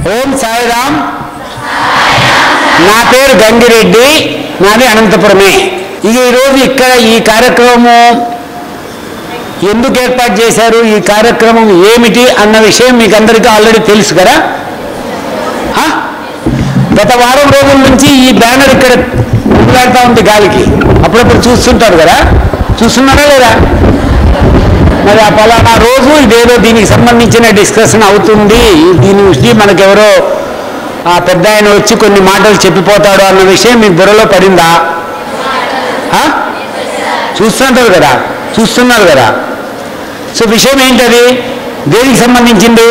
ఓం సాయిరామ్ నా పేరు గంగిరెడ్డి నాది అనంతపురమే ఇక ఈరోజు ఇక్కడ ఈ కార్యక్రమం ఎందుకు ఏర్పాటు చేశారు ఈ కార్యక్రమం ఏమిటి అన్న విషయం మీకు అందరికీ ఆల్రెడీ తెలుసు కదా ఆ? గత వారం రోజుల నుంచి ఈ బ్యానర్ ఇక్కడ ఊగులాడుతూ ఉంది గాలికి అప్పుడప్పుడు చూస్తుంటారు కదా చూస్తున్నారా లేదా మరి ఆ పలానా రోజు ఇదేదో దీనికి సంబంధించిన డిస్కషన్ అవుతుంది దీని గురించి మనకెవరో ఆ పెద్ద ఆయన వచ్చి కొన్ని మాటలు చెప్పిపోతాడు అన్న విషయం మీ బుర్రలో పడిందా ఆ? చూస్తుంటారు కదా చూస్తున్నారు కదా సో విషయం ఏంటది దేనికి సంబంధించింది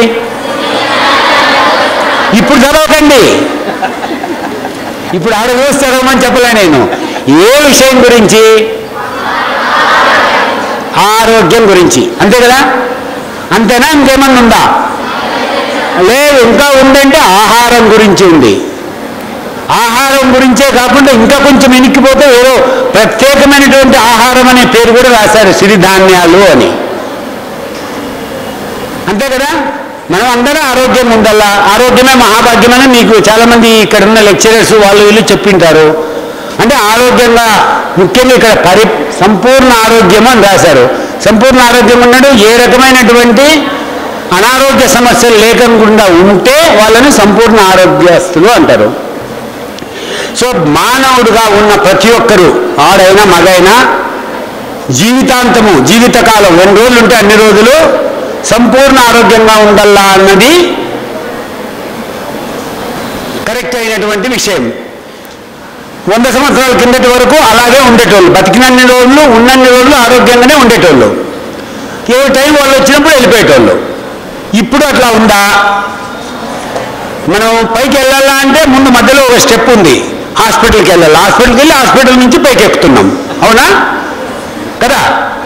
ఇప్పుడు చదవకండి ఇప్పుడు ఆడ వేసి చదవమని చెప్పలే నేను ఏ విషయం గురించి ఆరోగ్యం గురించి అంతే కదా అంతేనా ఇంకేమన్నా ఉందా లేదు ఇంకా ఉందంటే ఆహారం గురించి ఉంది ఆహారం గురించే కాకుండా ఇంకా కొంచెం వెనక్కిపోతే ఏదో ప్రత్యేకమైనటువంటి ఆహారం అనే పేరు కూడా రాశారు సిరిధాన్యాలు అని అంతే కదా మనం అందరం ఆరోగ్యం ఉండాలా ఆరోగ్యమే మహాభాగ్యమని మీకు చాలామంది ఇక్కడ ఉన్న లెక్చరర్స్ వాళ్ళు వీళ్ళు చెప్పింటారు అంటే ఆరోగ్యంగా ముఖ్యంగా ఇక్కడ పరి సంపూర్ణ ఆరోగ్యం అని రాశారు సంపూర్ణ ఆరోగ్యం ఉన్నాడు ఏ రకమైనటువంటి అనారోగ్య సమస్యలు లేకుండా ఉంటే వాళ్ళని సంపూర్ణ ఆరోగ్యస్తులు అంటారు సో మానవుడుగా ఉన్న ప్రతి ఒక్కరూ ఆడైనా మగైనా జీవితాంతము జీవితకాలం ఎన్ని రోజులు ఉంటే అన్ని రోజులు సంపూర్ణ ఆరోగ్యంగా ఉండాలా అన్నది కరెక్ట్ అయినటువంటి విషయం వంద సంవత్సరాల కిందటి వరకు అలాగే ఉండేటోళ్ళు బతికినన్ని రోజులు ఉన్నన్ని రోజులు ఆరోగ్యంగానే ఉండేటోళ్ళు ఏ టైం వాళ్ళు వచ్చినప్పుడు వెళ్ళిపోయేటోళ్ళు ఇప్పుడు అట్లా ఉందా మనం పైకి వెళ్ళాలా అంటే ముందు మధ్యలో ఒక స్టెప్ ఉంది హాస్పిటల్కి వెళ్ళాలి హాస్పిటల్కి వెళ్ళి హాస్పిటల్ నుంచి పైకి ఎక్కుతున్నాం అవునా కదా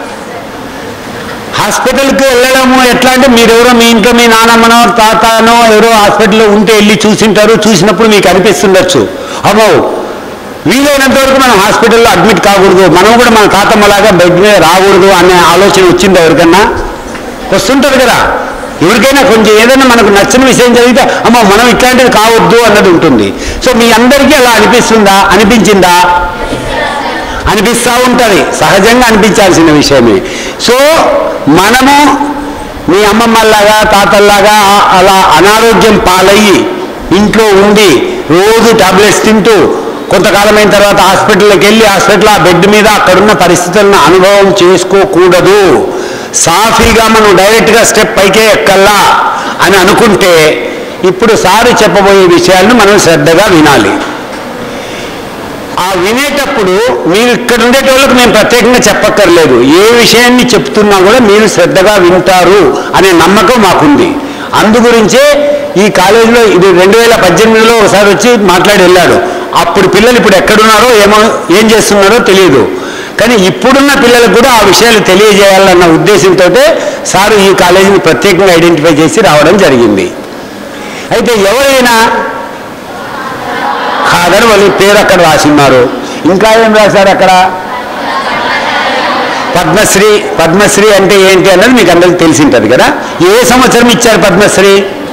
హాస్పిటల్కి వెళ్ళడము ఎట్లా అంటే మీరెవరో మీ ఇంట్లో మీ నాన్నమ్మనో తాతనో ఎవరో హాస్పిటల్లో ఉంటే వెళ్ళి చూసింటారు చూసినప్పుడు మీకు అనిపిస్తుండొచ్చు అమ్మో వీలైనంత వరకు మనం హాస్పిటల్లో అడ్మిట్ కాకూడదు మనం కూడా మన తాతమ్మలాగా బెడ్ మీద రాకూడదు అనే ఆలోచన వచ్చింది ఎవరికన్నా వస్తుంటారు కదా ఎవరికైనా కొంచెం ఏదైనా మనకు నచ్చిన విషయం జరిగితే అమ్మ మనం ఇట్లాంటిది కావద్దు అన్నది ఉంటుంది సో మీ అందరికీ అలా అనిపిస్తుందా అనిపించిందా అనిపిస్తూ ఉంటుంది సహజంగా అనిపించాల్సిన విషయమే సో మనము మీ అమ్మమ్మల్లాగా తాతల్లాగా అలా అనారోగ్యం పాలయ్యి ఇంట్లో ఉండి రోజు టాబ్లెట్స్ తింటూ కొంతకాలం అయిన తర్వాత హాస్పిటల్కి వెళ్ళి హాస్పిటల్ ఆ బెడ్ మీద అక్కడున్న పరిస్థితులను అనుభవం చేసుకోకూడదు సాఫీగా మనం డైరెక్ట్గా స్టెప్ పైకే ఎక్కల్లా అని అనుకుంటే ఇప్పుడు సారి చెప్పబోయే విషయాలను మనం శ్రద్ధగా వినాలి ఆ వినేటప్పుడు మీరు ఇక్కడ ఉండేటోళ్ళకి మేము ప్రత్యేకంగా చెప్పక్కర్లేదు ఏ విషయాన్ని చెప్తున్నా కూడా మీరు శ్రద్ధగా వింటారు అనే నమ్మకం మాకుంది అందు గురించే ఈ కాలేజీలో ఇది రెండు వేల పద్దెనిమిదిలో ఒకసారి వచ్చి మాట్లాడి వెళ్ళాడు అప్పుడు పిల్లలు ఇప్పుడు ఎక్కడున్నారో ఏమో ఏం చేస్తున్నారో తెలియదు కానీ ఇప్పుడున్న పిల్లలకు కూడా ఆ విషయాలు తెలియజేయాలన్న ఉద్దేశంతో సారు ఈ కాలేజీని ప్రత్యేకంగా ఐడెంటిఫై చేసి రావడం జరిగింది అయితే ఎవరైనా ఖాదర్ వాళ్ళ పేరు అక్కడ రాసిన్నారు ఇంకా ఏం రాశారు అక్కడ పద్మశ్రీ పద్మశ్రీ అంటే ఏంటి అన్నది మీకు అందరికి తెలిసి ఉంటుంది కదా ఏ సంవత్సరం ఇచ్చారు పద్మశ్రీ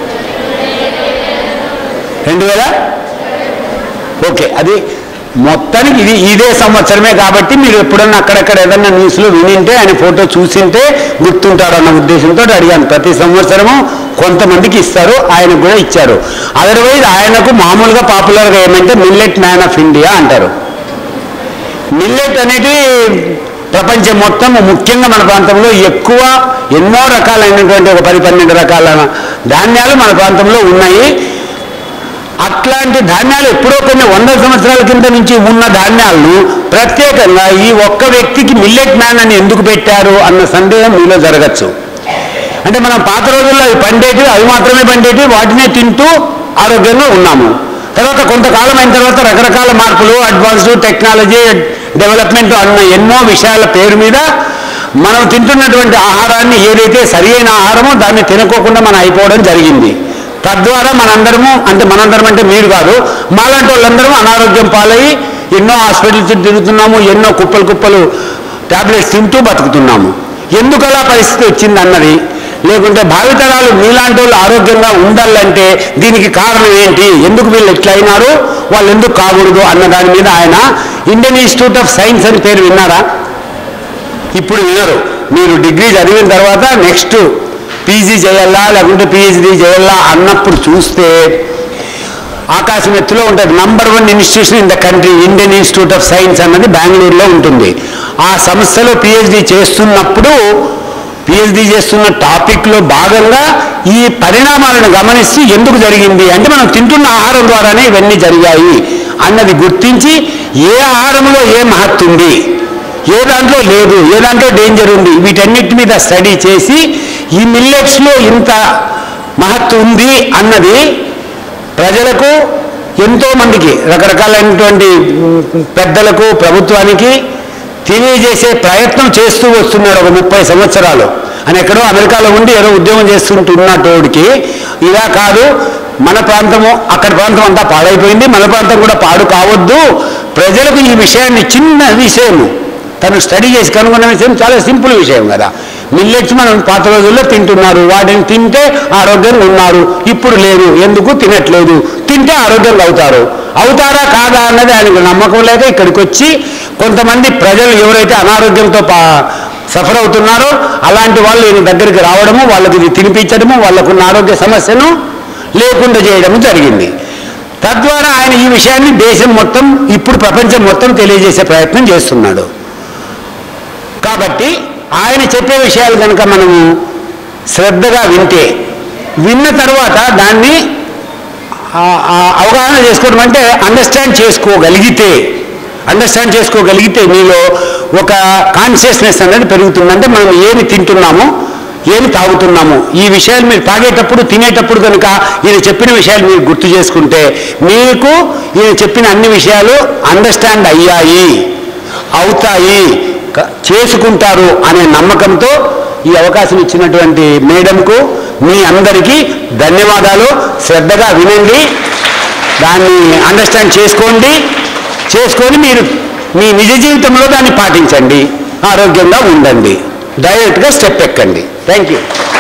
రెండు వేల ఓకే అది మొత్తానికి ఇది ఇదే సంవత్సరమే కాబట్టి మీరు ఎప్పుడన్నా అక్కడక్కడ ఏదన్నా న్యూస్లో వినింటే ఆయన ఫోటో చూసింటే గుర్తుంటారు అన్న ఉద్దేశంతో అడిగాను ప్రతి సంవత్సరము కొంతమందికి ఇస్తారు ఆయనకు కూడా ఇచ్చారు అదర్వైజ్ ఆయనకు మామూలుగా పాపులర్గా ఏమంటే మిల్లెట్ మ్యాన్ ఆఫ్ ఇండియా అంటారు మిల్లెట్ అనేది ప్రపంచం మొత్తం ముఖ్యంగా మన ప్రాంతంలో ఎక్కువ ఎన్నో రకాలైనటువంటి ఒక పది పన్నెండు రకాల ధాన్యాలు మన ప్రాంతంలో ఉన్నాయి అట్లాంటి ధాన్యాలు ఎప్పుడో కొన్ని వందల సంవత్సరాల కింద నుంచి ఉన్న ధాన్యాలను ప్రత్యేకంగా ఈ ఒక్క వ్యక్తికి మిల్లెట్ మ్యాన్ అని ఎందుకు పెట్టారు అన్న సందేహం మీలో జరగచ్చు అంటే మనం పాత రోజుల్లో అవి పండేటివి అవి మాత్రమే పండేటివి వాటినే తింటూ ఆరోగ్యంగా ఉన్నాము తర్వాత కొంతకాలం అయిన తర్వాత రకరకాల మార్పులు అడ్వాన్స్డ్ టెక్నాలజీ డెవలప్మెంట్ అన్న ఎన్నో విషయాల పేరు మీద మనం తింటున్నటువంటి ఆహారాన్ని ఏదైతే సరి అయిన ఆహారమో దాన్ని తినకోకుండా మనం అయిపోవడం జరిగింది తద్వారా మనందరము అంటే మనందరం అంటే మీరు కాదు మాలాంటి వాళ్ళందరం అనారోగ్యం పాలయ్యి ఎన్నో హాస్పిటల్స్ తిరుగుతున్నాము ఎన్నో కుప్పలు కుప్పలు టాబ్లెట్స్ తింటూ బతుకుతున్నాము ఎందుకు అలా పరిస్థితి వచ్చింది అన్నది లేకుంటే భావితరాలు మీలాంటి వాళ్ళు ఆరోగ్యంగా ఉండాలంటే దీనికి కారణం ఏంటి ఎందుకు వీళ్ళు ఎట్లా అయినారు వాళ్ళు ఎందుకు కాకూడదు అన్న దాని మీద ఆయన ఇండియన్ ఇన్స్టిట్యూట్ ఆఫ్ సైన్స్ అని పేరు విన్నారా ఇప్పుడు వినరు మీరు డిగ్రీ చదివిన తర్వాత నెక్స్ట్ పీజీ చేయాలా లేకుంటే పిహెచ్డి చేయాలా అన్నప్పుడు చూస్తే ఆకాశం ఎత్తులో ఉంటుంది number one institution in the country Indian institute of science అన్నది బెంగళూరులో ఉంటుంది ఆ సంస్థలో పిహెచ్డి చేస్తున్నప్పుడు పిహెచ్డి చేస్తున్న టాపిక్లో భాగంగా ఈ పరిణామాలను గమనిస్తూ ఎందుకు జరిగింది అంటే మనం తింటున్న ఆహారం ద్వారానే ఇవన్నీ జరిగాయి అన్నది గుర్తించి ఏ ఆహారంలో ఏ మహత్తు ఉంది ఏ దాంట్లో లేదు ఏ దాంట్లో డేంజర్ ఉంది వీటన్నిటి మీద స్టడీ చేసి ఈ మిల్లెట్స్లో ఇంత మహత్తు ఉంది అన్నది ప్రజలకు ఎంతో మందికి రకరకాలైనటువంటి ఉమ్, పెద్దలకు ప్రభుత్వానికి తెలియజేసే ప్రయత్నం చేస్తూ వస్తున్నాడు ఒక ముప్పై సంవత్సరాలు అని ఎక్కడో అమెరికాలో ఉండి ఏదో ఉద్యోగం చేస్తుంటున్నటోడికి ఇలా కాదు మన ప్రాంతము అక్కడ ప్రాంతం అంతా పాడైపోయింది మన ప్రాంతం కూడా పాడు కావద్దు ప్రజలకు ఈ విషయాన్ని చిన్న విషయము తను స్టడీ చేసి కనుగొన్న విషయం చాలా సింపుల్ విషయం కదా మిల్లెట్స్ మనం పాత రోజుల్లో తింటున్నారు వాటిని తింటే ఆరోగ్యంగా ఉన్నారు ఇప్పుడు లేదు ఎందుకు తినట్లేదు తింటే ఆరోగ్యంగా అవుతారు అవుతారా కాదా అన్నది ఆయనకు నమ్మకం లేక ఇక్కడికి వచ్చి కొంతమంది ప్రజలు ఎవరైతే అనారోగ్యంతో పా సఫర్ అవుతున్నారో అలాంటి వాళ్ళు ఈయన దగ్గరికి రావడము వాళ్ళకి ఇది తినిపించడము వాళ్ళకున్న ఆరోగ్య సమస్యను లేకుండా చేయడం జరిగింది తద్వారా ఆయన ఈ విషయాన్ని దేశం మొత్తం ఇప్పుడు ప్రపంచం మొత్తం తెలియజేసే ప్రయత్నం చేస్తున్నాడు కాబట్టి ఆయన చెప్పే విషయాలు కనుక మనము శ్రద్ధగా వింటే విన్న తర్వాత దాన్ని ఆ- ఆ అవగాహన చేసుకోవడం అంటే అండర్స్టాండ్ చేసుకోగలిగితే అండర్స్టాండ్ చేసుకోగలిగితే మీలో ఒక కాన్షియస్నెస్ అనేది పెరుగుతుంది అంటే మనం ఏమి తింటున్నాము ఏమి తాగుతున్నాము ఈ విషయాలు మీరు తాగేటప్పుడు తినేటప్పుడు కనుక ఈయన చెప్పిన విషయాలు మీరు గుర్తు చేసుకుంటే మీకు ఈయన చెప్పిన అన్ని విషయాలు అండర్స్టాండ్ అయ్యాయి అవుతాయి క- చేసుకుంటారు అనే నమ్మకంతో ఈ అవకాశం ఇచ్చినటువంటి మేడంకు మీ అందరికీ ధన్యవాదాలు శ్రద్ధగా వినండి దాన్ని అండర్స్టాండ్ చేసుకోండి చేసుకొని మీరు మీ నిజ జీవితంలో దాన్ని పాటించండి ఆరోగ్యంగా ఉండండి డైరెక్ట్గా స్టెప్ ఎక్కండి థ్యాంక్ యూ